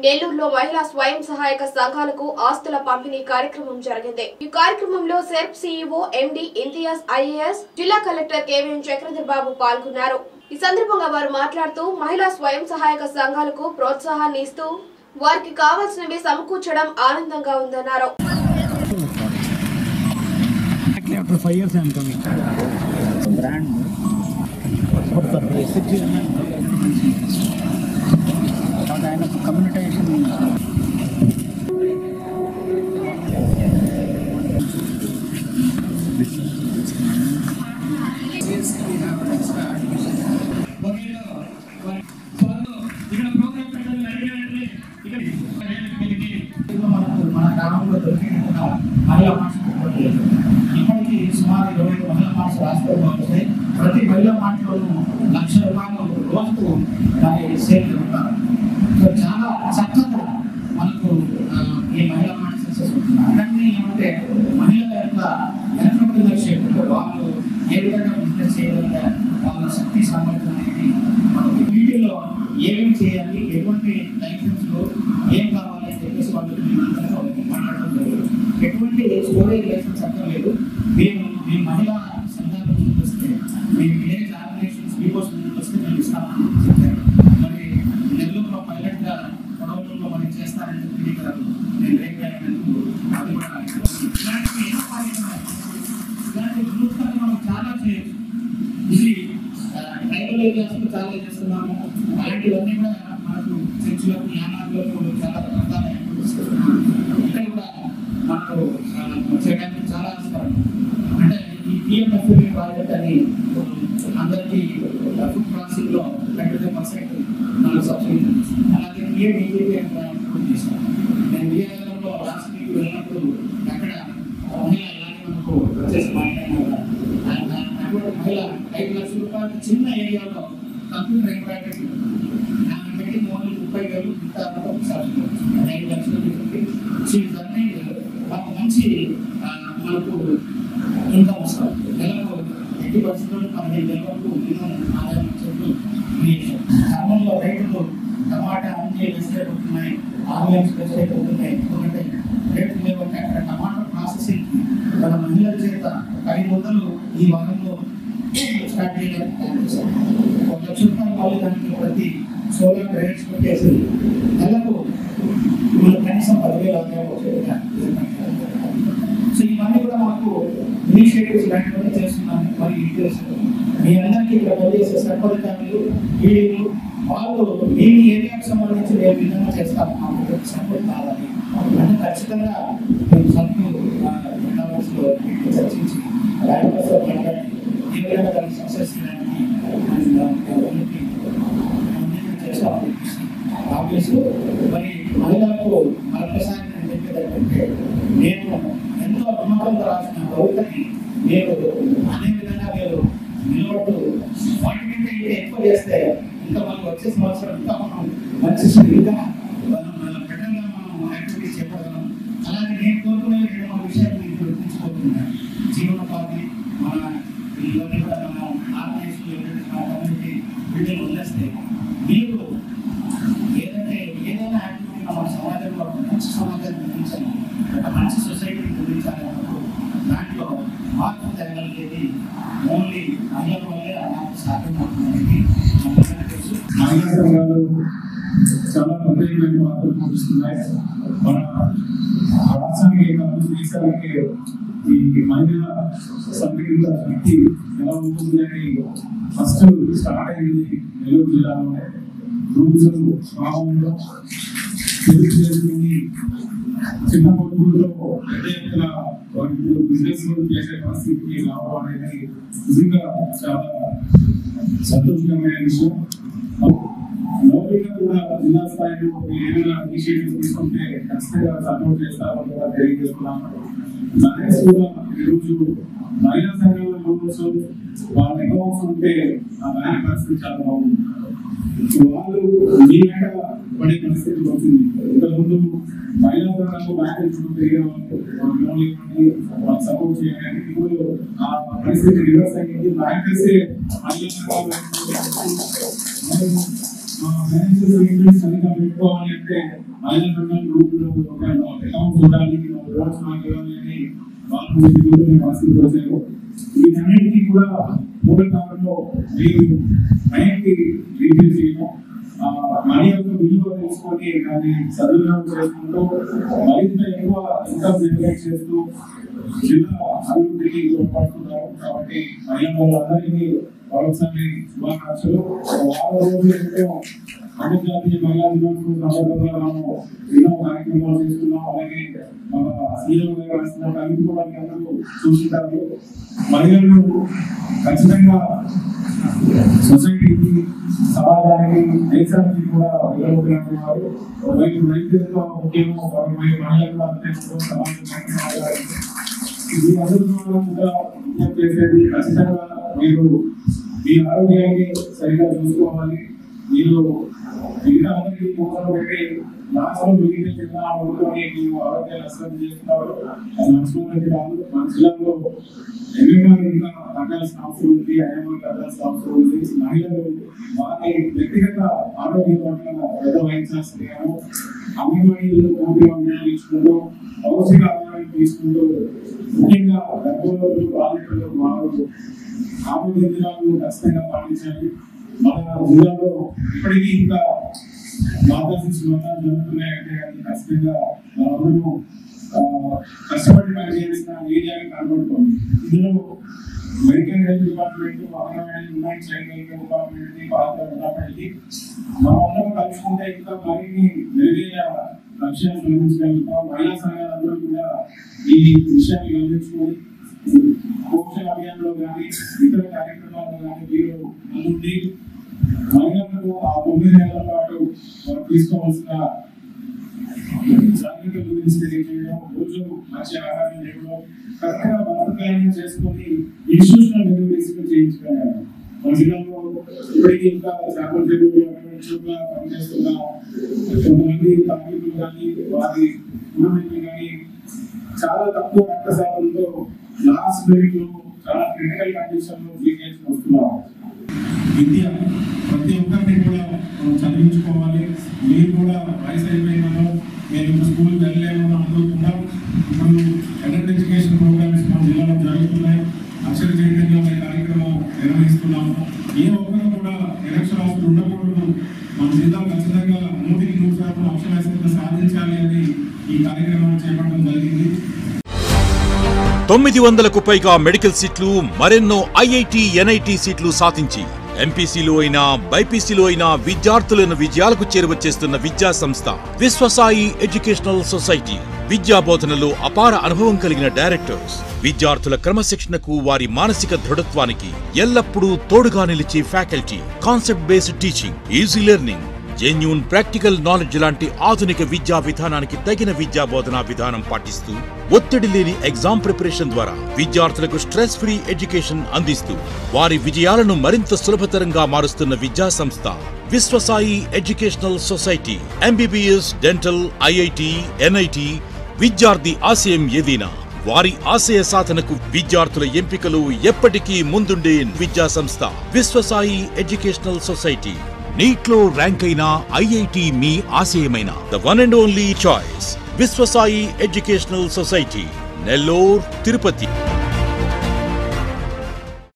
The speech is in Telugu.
నెల్లూరులో మహిళా స్వయం సహాయక సంఘాలకు ఆస్తుల పంపిణీ కార్యక్రమం జరిగింది ఈ కార్యక్రమంలో SERP CEO MD Imtiaz IAS జిల్లా కలెక్టర్ కేవీఎన్ చక్రధర్ బాబు పాల్గొన్నారు ఈ సందర్భంగా వారు మాట్లాడుతూ మహిళా స్వయం సహాయక సంఘాలకు ప్రోత్సాహాన్ని ఇస్తూ వారికి కావాల్సినవి సమకూర్చడం ఆనందంగా ఉందన్నారు Exactly after five years I am coming. Brand. And I am communication. మనకు మన గ్రామంలో దొరికినట్టుగా మహిళా మార్చ్ ఇప్పటికీ సుమారు ఇరవై ఐదు మహిళా మార్చ్ రాష్ట్రంలో వస్తాయి ప్రతి మహిళా మార్చ్లోనూ లక్ష రూపాయలు రోజుకు దాని సేల్ జరుగుతారు సో చాలా చక్కగా మనకు ఆ, ఈ మహిళా మార్చ్ సక్సెస్ అన్నీ ఏమంటే మహిళల యొక్క ఎంటర్ప్రినర్షిప్ వాళ్ళు ఏ విధంగా బిజినెస్ చేయగలిగారు వాళ్ళ శక్తి సామర్థ్యం అనేది మనకి వీటిల్లో ఏమేమి చేయాలి ఎటువంటి లైసెన్స్లు ఏం కావాలి అని చెప్పేసి వాళ్ళకి మేము అందరం మాట్లాడడం జరుగుతుంది ఎటువంటి స్టోరేజ్ లైసెన్స్ అక్కర్లేదు మేము మీ మహిళా సంఘాల ముందుకు వస్తే మీ విలేజ్ ఆర్గనైజేషన్స్ పీపుల్స్ ముందుకు వస్తే మేము ఇస్తామని చెప్పారు మరి నెల్లూరులో పైలట్గా పొడవటంలో మరి చేస్తారని చెప్పి ఇక్కడ నేను రేపు అయినందుకు అది కూడా ఇలాంటివి ఎన్నో కార్యక్రమాలు ఇలాంటి వినూత్నంగా మనం చాలా చేయొచ్చు ఇది ట్రైబల్ ఏరియాస్లో చాలా చేస్తున్నాము అలాంటివన్నీ కూడా మనకు చర్చిలకు యానాలకు చాలా రకాల activities చేస్తున్నాము. ఇక్కడ కూడా మనకు ఆ, చేయడానికి చాలా ఆస్కారం అంటే ఈ పిఎంఎఫ్ఎల్ ప్రాజెక్ట్ అని అందరికీ ఫుడ్ ప్రాసెసింగ్ లో థర్టీ ఫైవ్ పర్సెంట్ మనకు సబ్సిడీ ఉంది. అలాగే పిఎం ఈజీపీ అని కూడా చేశాం నేను విజయనగరంలో లాస్ట్ వీక్ వెళ్ళినప్పుడు అక్కడ మహిళ ఇలాగే మనకు వచ్చేసి మాట్లాడినారు అటువంటి మహిళ ఐదు లక్షల రూపాయలు చిన్న ఏరియాలో కంప్యూటర్ ఎంబ్రాయిడరీ ఆమె పెట్టి ఓన్లీ ముప్పై వేలు ఇంత సబ్సిడీ వచ్చింది. ఐదు లక్షలు పెట్టి ఇవన్నీ మాకు మంచి ఆ, మనకు ఇన్కమ్ వస్తుంది నెలకు ఎట్టి పరిస్థితుల్లో పదిహేను వేల వరకు మినిమం ఆదాయం వచ్చేట్టు క్రియేషన్ గ్రామంలో రైతులు టమాటా అన్ని వెస్టేట్ అవుతున్నాయి ఆన్లైన్స్ వెస్టేట్ అవుతున్నాయి ఎందుకంటే రేట్లు లేవంటే అక్కడ టమాటా ప్రాసెసింగ్ మన మహిళల చేత ఐదు వందలు ఈ వారంలో స్టార్ట్ చేయడానికి ప్లాన్ చేశాం ఒక లక్ష రూపాయలు వాళ్ళు దానికి ప్రతి సోలార్ గ్రేడ్స్ పెట్టేసి నెలకు మన కనీసం పదివేల ఆదాయం వచ్చేట్టుగా సో ఇవన్నీ కూడా మాకు ఇనిషియేటివ్స్ లాంటివన్నీ చేస్తున్నాము మరి ఇంట్రెస్ట్ మీ అందరికీ ఇక్కడ పనిచేసే సర్పంచాలు వీళ్ళు వాళ్ళు మీ ఏరియాకి సంబంధించి ఏ విధంగా చేస్తాము మాకు సపోర్ట్ కావాలి అంటే ఖచ్చితంగా మేము సభ్యులు లో చర్చించి రాయలసీమ మాట్లాడి ఏ విధంగా దాన్ని సక్సెస్ చేయడానికి చేస్తామని చెప్పేసి ఆఫీసు మరి మహిళలకు మరొకసారి నేను చెప్పేది ఏంటంటే నేను ఎంతో నమ్మకంతో రాసిన కవితని మీరు అనే విధంగా మీరు నిలబడుతూ వాటికంటే ఇంకా ఎక్కువ చేస్తే ఇంకా మనకు వచ్చే సంవత్సరం ఇంకా మనం మంచి ఇంకా మనం మన బెటర్గా మనం యాక్టివిటీస్ చెప్పగలం అలాగే నేను కోరుకునే రెండు మూడు విషయాలు మీకు గుర్తుంచుకోతున్నాను జీవనోపాధి మన ఇవన్నీ కూడా మనం ఆర్గనైజేషన్ ఏంటంటే మన కమ్యూనిటీ బిల్డింగ్ వదిలేస్తే మీరు ఏదంటే ఏదైనా యాక్టివిటీ మన సమాజంలో ఒక మంచి సమాజాన్ని నిర్మించాలి ఒక మంచి సొసైటీని నిర్మించాలి అన్నప్పుడు దాంట్లో మార్పు జరగలిగేది ఓన్లీ మహిళల వల్లే ఆ మార్పు సాధ్యమవుతుందనేది మనందరికీ తెలుసు మహిళా సంఘాలు చాలా ప్రత్యేకమైన పాత్ర పోషిస్తున్నాయి మన రాష్ట్రానికి కాదు దేశానికి ఈ మహిళా సంఘటిత శక్తి ఎలా ఉంటుంది అని ఫస్ట్ స్టార్ట్ అయింది నెల్లూరు జిల్లాలోనే రూల్స్ స్వభావంలో తెలుగు చేసుకుని చిన్న పొడుగులతో పెద్ద ఎత్తున వాళ్ళు బిజినెస్ చేసే పరిస్థితికి రావడం అనేది నిజంగా చాలా సంతోషకరమైన విషయం మౌలికంగా కూడా జిల్లా స్థాయిలో ఏదైనా ఇనిషియేటివ్ తీసుకుంటే ఖచ్చితంగా సపోర్ట్ చేస్తామని కూడా తెలియజేస్తున్నాను నరేష్ కూడా ఈరోజు మహిళా సంఘాల లోన్స్ వాళ్ళ అకౌంట్స్ ఉంటే ఆ బ్యాంక్ పరిస్థితి చాలా బాగుంది వాళ్ళు మీ వెంట పడే పరిస్థితి వచ్చింది ఇంతకుముందు మహిళా సంఘాలు బ్యాంక్ చుట్టూ తిరిగే వాళ్ళు వాళ్ళు లోన్లు ఇవ్వండి వాళ్ళు సపోర్ట్ చేయాలి ఇప్పుడు ఆ పరిస్థితి రివర్స్ అయ్యింది బ్యాంక్ మహిళా సంఘాలు ఫైనాన్షియల్ స్టేట్మెంట్ సరిగ్గా పెట్టుకోవాలి అంటే మహిళా సంఘం గ్రూపులో ఒక అకౌంట్ ఉండాలి లోన్స్ మాకు ఇవ్వాలి అని వాళ్ళు ఇది రాసి వచ్చారు వీటన్నిటికీ కూడా మూల కాలంలో మీరు బ్యాంక్కి రీపేర్ చేయడం ఆ, మనీ యొక్క విలువ తెలుసుకొని దాన్ని సద్వినియోగం చేసుకుంటూ మరింత ఎక్కువ ఇన్కమ్ జనరేట్ చేస్తూ జిల్లా అభివృద్ధికి తోడ్పడుతున్నారు కాబట్టి మహిళా వాళ్ళందరికీ మరొకసారి శుభాకాంక్షలు వారం రోజులు ఎంతో అంతర్జాతీయ మహిళా దినోత్సవం సందర్భంగా మనము ఎన్నో కార్యక్రమాలు చేస్తున్నాం అలాగే మన సీఎం గారు రాసిన కవిత కూడా మీ అందరూ చూస్తుంటారు మహిళలు ఖచ్చితంగా సొసైటీకి సమాజానికి దేశానికి కూడా ఉపయోగపడుతున్నారు ఒకవైపు రైతు ఎంత ముఖ్యమో మరోవైపు మహిళలు కూడా అంతే ముఖ్యం సమాజం పట్ల ఇది అందరూ కూడా విజ్ఞప్తి చేసేది ఖచ్చితంగా మీరు మీ ఆరోగ్యాన్ని సరిగా చూసుకోవాలి మీరు మిగతా అందరికీ మోసం పెట్టి నాశనం మిగిలిన చిన్న అనుకుని మీరు ఆరోగ్యాన్ని అశ్రద్ధ చేస్తున్నారు అది నడుచుకోవడానికి కాదు మన జిల్లాలో ఎంఎంఆర్ ఇంకా రకాల సంస్థలు ఉంది ఐఎంఆర్ రకాల సంస్థలు ఉంది మహిళలు వారి వ్యక్తిగత ఆరోగ్యం పట్ల పెద్ద వహించాల్సిందిగాను అంగన్వాడీలు పూర్తిగా వినియోగించుకుంటూ పౌష్టిక ఆహారం తీసుకుంటూ ముఖ్యంగా గర్భవతులు బాలికలు వారు ఆరోగ్య దినాలు ఖచ్చితంగా పాటించాలి మన జిల్లాలో ఇప్పటికీ ఇంకా మాతా శిశు మతాలు జరుగుతున్నాయంటే అది ఖచ్చితంగా మనందరూ ఆ, కష్టపడి పనిచేయాల్సిన ఏరియాగా కనబడుతుంది ఇందులో medical health department anganwadi women child welfare department పాత్ర ఉన్నప్పటికీ మనం అందరం కలుసుకుంటే ఇంకా మరిన్ని మెరుగైన లక్ష్యాలు సాధించగలుగుతాం మహిళా సంఘాలందరూ కూడా ఈ విషయాన్ని గమనించుకొని పోషణ అభియాన్లో కానీ ఇతర కార్యక్రమాల్లో కానీ మీరు ముందుండి మహిళలకు ఆ తొమ్మిది నెలల పాటు వారు తీసుకోవాల్సిన జాగ్రత్తల గురించి తెలియజేయడం రోజు మంచి ఆహారం ఇవ్వడం కరెక్ట్గా బతకాలను చేసుకొని ఇన్స్టిట్యూషనల్ డెలివరీస్ చేయించగలగాలి మన జిల్లాలో ఇప్పటికీ ఇంకా చేపల చెరువులు అటువంటి చోట్ల పనిచేస్తున్న కొంతమంది కార్మికులు కానీ వారి కుటుంబీకులు కానీ చాలా తక్కువ రక్తశాతంతో లాస్ట్ మినిట్ లో చాలా క్రిటికల్ కండిషన్ లో లీకేజ్ వస్తున్నారు విద్య ప్రతి ఒక్కరిని కూడా మనం చదివించుకోవాలి మీరు కూడా వయసు అయిపోయిందనో నేను ఇప్పుడు స్కూల్కి వెళ్ళలేమని అనుకోకుండా ఇప్పుడు అడల్ట్ ఎడ్యుకేషన్ ప్రోగ్రామ్స్ మన జిల్లాలో జరుగుతున్నాయి అక్షర చైతన్యం అనే కార్యక్రమం నిర్వహిస్తున్నాము ఏ ఒక్కరు కూడా నిరక్షరాస్తులు ఉండకూడదు మన జిల్లా ఖచ్చితంగా నూటికి నూరు శాతం అక్షరాస్యత సాధించాలి అని ఈ కార్యక్రమాన్ని చేపట్టడం జరిగింది తొమ్మిది వందలకు పైగా మెడికల్ సీట్లు మరెన్నో ఐఐటి ఎన్ఐటి సీట్లు సాధించి ఎంపీసీలో అయినా బైపీసీలో అయినా విద్యార్థులను విజయాలకు చేరువచేస్తున్న విద్యా సంస్థ విశ్వసాయి ఎడ్యుకేషనల్ సొసైటీ విద్యా బోధనలో అపార అనుభవం కలిగిన డైరెక్టర్స్ విద్యార్థుల క్రమశిక్షణకు వారి మానసిక దృఢత్వానికి ఎల్లప్పుడూ తోడుగా నిలిచే faculty concept based teaching easy learning genuine practical knowledge లాంటి ఆధునిక విద్యా విధానానికి తగిన విద్యా బోధనా విధానం పాటిస్తూ ఒత్తిడి లేని ఎగ్జామ్ ప్రిపరేషన్ ద్వారా విద్యార్థులకు స్ట్రెస్ ఫ్రీ ఎడ్యుకేషన్ అందిస్తూ వారి విజయాలను మరింత సులభతరంగా మారుస్తున్న విద్యా సంస్థ Viswasai educational society MBBS dental IIT NIT విద్యార్థి ఆశయం ఏదైనా వారి ఆశయ సాధనకు విద్యార్థుల ఎంపికలు ఎప్పటికీ ముందుండే విద్యా సంస్థ విశ్వసాయి ఎడ్యుకేషనల్ సొసైటీ నీట్ లో ర్యాంక్ అయిన ఐఐటి మీ ఆశయమైన the one and only choice Viswasai educational society Nellore Tirupati